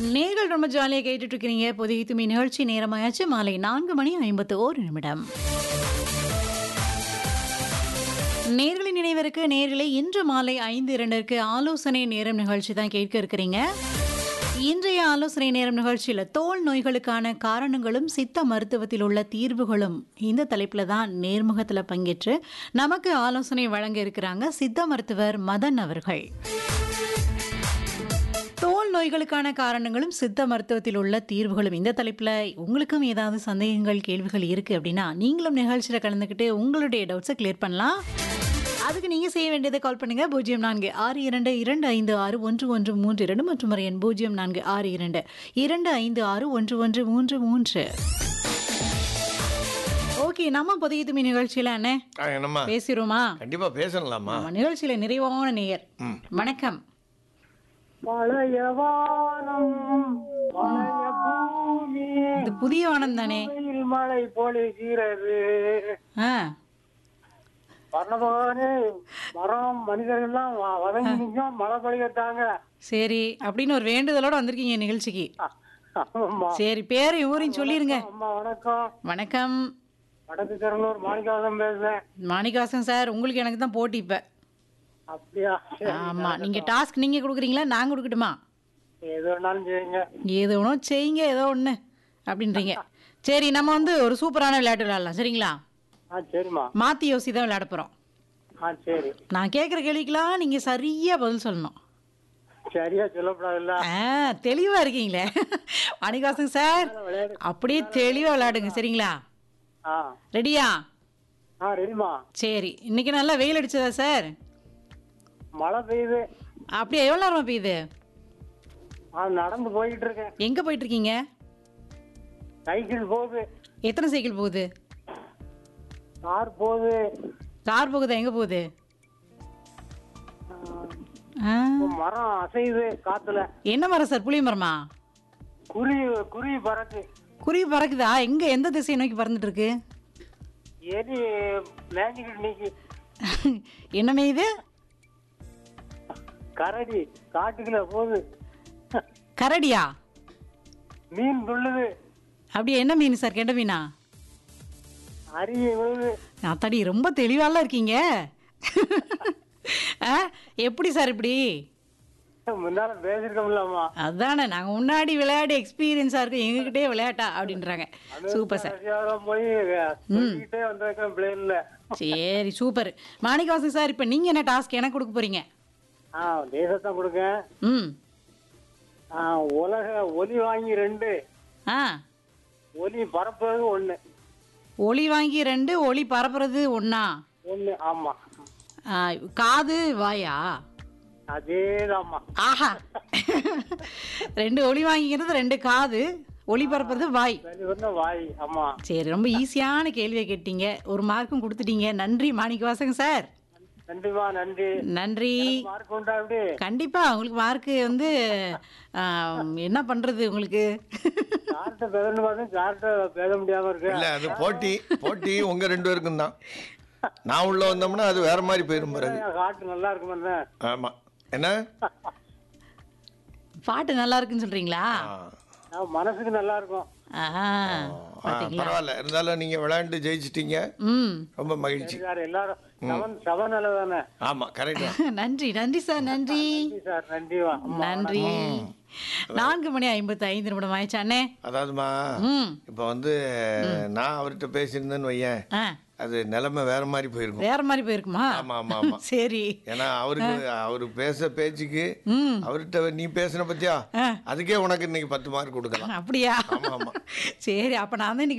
நேர்கள் ரொம்ப ஜாலியாக கேட்டுட்டு இருக்கிறீங்க புதிய துமி நிகழ்ச்சி நேரமாயாச்சு மாலை நான்கு மணி ஐம்பத்து ஓரு நிமிடம் நேர்களின் நினைவிற்கு நேர்களை இன்று மாலை ஐந்து இரண்டிற்கு ஆலோசனை நேரம் நிகழ்ச்சி தான் கேட்க இருக்கிறீங்க இன்றைய ஆலோசனை நேரம் நிகழ்ச்சியில் தோல் நோய்களுக்கான காரணங்களும் சித்த மருத்துவத்தில் உள்ள தீர்வுகளும் இந்த தலைப்பில் தான் நேர்முகத்தில் பங்கேற்று நமக்கு ஆலோசனை வழங்க இருக்கிறாங்க சித்த மருத்துவர் மதன் அவர்கள் தோல் நோய்களுக்கான காரணங்களும் சித்த மருத்துவத்தில் உள்ள தீர்வுகளும் இந்த தலைப்பில் உங்களுக்கும் ஏதாவது சந்தேகங்கள் கேள்விகள் இருக்குது அப்படின்னா நீங்களும் நிகழ்ச்சியில் கலந்துக்கிட்டு உங்களுடைய டவுட்ஸை கிளியர் பண்ணலாம் அதுக்கு நீங்கள் செய்ய வேண்டியதை கால் பண்ணுங்கள் பூஜ்ஜியம் நான்கு ஆறு இரண்டு இரண்டு ஐந்து ஆறு ஒன்று ஒன்று மூன்று இரண்டு மற்றும் ஒரு எண் பூஜ்ஜியம் நான்கு ஆறு இரண்டு இரண்டு ஐந்து ஆறு ஒன்று ஒன்று மூன்று மூன்று ஓகே நம்ம புதிய துமி நிகழ்ச்சியில் அண்ணே ஆ, என்னம்மா பேசிடுவோமா கண்டிப்பா பேசலாமா நம்ம நிகழ்ச்சியில் நிறைவான நேயர் ம். வணக்கம் பழைய வானம் பழைய பூமி இது புதிய வானம் தானே வெயில் மழை பொழிகிறது ஆ பரணபகவானே மரம் மனிதர்கள்லாம் வ- வதங்கி நிற்கும் மழை பொழியத்தாங்க சரி அப்படின்னு ஒரு வேண்டுதலோட வந்திருக்கீங்க நிகழ்ச்சிக்கு ஆமாம்மா சரி பேரையும் ஊரையும் சொல்லிருங்க அம்மா வணக்கம் வணக்கம் வடக்கு திருநூர் மாணிக்காசம் பேசுறேன் மாணிகாசன் சார் உங்களுக்கு எனக்கு தான் போட்டி இப்ப அப்படியா சரி. ஆமா நீங்க டாஸ்க் நீங்க கொடுக்குறீங்களா நான் கொடுக்கட்டுமா எது வேணாலும் செய்யுங்க ஏதோ ஒன்றும் செய்யுங்க ஏதோ ஒன்று அப்படின்றீங்க சரி நம்ம வந்து ஒரு சூப்பரான விளையாட்டு விளையாடலாம் சரிங்களா ஆ சரிம்மா மாற்றி யோசி தான் விளையாட போகிறோம் ஆ சரி நான் கேட்குற கேள்விக்கெல்லாம் நீங்கள் சரியாக பதில் சொல்லணும் சரியா சொல்லப்படாதுல்ல ஆ தெளிவாக இருக்கீங்களே மாணிகாசன் சார் அப்படியே தெளிவாக விளையாடுங்க சரிங்களா ஆ ரெடியா ஆ ரெடிமா சரி இன்னைக்கு நல்லா வெயில் அடிச்சதா சார் மழை பெய்யுது அப்படியே எவ்வளோ நேரமா பெய்யுது ஆ நடந்து போய்கிட்டு இருக்கேன் எங்கே போயிட்டு இருக்கீங்க சைக்கிள் போகுது எத்தனை சைக்கிள் போகுது கார் போகுது கார் போகுதா எங்கே போகுது ஆ, ஆ, மரம் அசையுது காத்துல என்ன மரம் சார் புளிய மரமா குருவி குருவி பறக்கு குருவி பறக்குதா எங்கே எந்த திசையை நோக்கி பறந்துட்டு இருக்கு எலி மேஞ்சிக்கிட்டு நிக்கி என்ன மேயுது கரடி காட்டுக்குள்ள போகுது கரடியா மீன் துள்ளுது அப்படியே என்ன மீன் சார் கெண்ட மீனா அருகே விழுது அத்தாடி ரொம்ப தெளிவாலாம் இருக்கீங்க ஆ எப்படி சார் இப்படி முன்னால பேசிருக்கோம்லம்மா அதானே நாங்கள் முன்னாடி விளையாடி எக்ஸ்பீரியன்ஸாக இருக்கு எங்ககிட்டே விளையாட்டா அப்படின்றாங்க சூப்பர் சார் கடைசியாக போய் சொல்லிக்கிட்டே வந்திருக்கேன் பிளேன்ல சரி சூப்பர் மாணிக்கவாசன் சார் இப்போ நீங்கள் என்ன டாஸ்க் எனக்கு கொடுக்க போறீங்க ஆ தேசத்தை கொடுங்க ம் ஆ, உலக ஒலி வாங்கி ரெண்டு ஆ ஒலி பரப்புறது ஒண்ணு ஒளி வாங்கி ரெண்டு ஒளி பரப்புறது ஒண்ணா ஒண்ணு ஆமா ஆ, காது வாயா அதேதாம்மா ஆஹா ரெண்டு ஒளி வாங்கிக்கிறது ரெண்டு காது ஒளி பரப்புறது வாய் சரி ஒண்ணு வாய் ஆமா சரி ரொம்ப ஈஸியான கேள்வியை கேட்டீங்க ஒரு மார்க்கும் கொடுத்துட்டீங்க நன்றி மாணிக்கவாசன் சார் நன்றிமா நன்றி நன்றி மார்க் உண்டா அப்படி கண்டிப்பா உங்களுக்கு மார்க்கு வந்து ஆம், என்ன பண்றது உங்களுக்கு சார்ட்ட பேசணும் பார்த்தா சார்ட்ட பேச முடியாம இருக்கு இல்ல அது போட்டி போட்டி உங்க ரெண்டு பேருக்கும் தான் நான் உள்ள வந்தோம்னா அது வேற மாதிரி போயிரும் பிறகு காட்டு நல்லா இருக்குமே ஆமா என்ன பாட்டு நல்லா இருக்குன்னு சொல்றீங்களா ஆ. மனசுக்கு நல்லா இருக்கும் ஆஹா ஆ, பரவாயில்ல இருந்தாலும் நீங்க விளையாண்டு ஜெயிச்சிட்டீங்க ம் ரொம்ப மகிழ்ச்சி சார் எல்லாரும் சவன் சவ நல்ல தானே ஆமா கரெக்டா நன்றி நன்றி சார் நன்றி நன்றி சார் நன்றி வா நன்றி நான்கு மணி ஐம்பத்தி ஐந்து நிமிடம் ஆயிடுச்சு அண்ணே அதாவதுமா ம் இப்போ வந்து நான் அவர்கிட்ட பேசியிருந்தேன்னு வையேன் ஆ அது நிலைமை வேற மாதிரி போயிருக்கும் வேற மாதிரி போயிருக்குமா ஆமா ஆமா ஆமா சரி ஏன்னா அவருக்கு அவரு பேச பேச்சுக்கு ம் அவர்கிட்ட நீ பேசின பத்தியா ஆ. அதுக்கே உனக்கு இன்னைக்கு பத்து மார்க் கொடுக்கலாம் அப்படியா ஆமா ஆமா சரி அப்ப நான் தான் இன்னைக்கு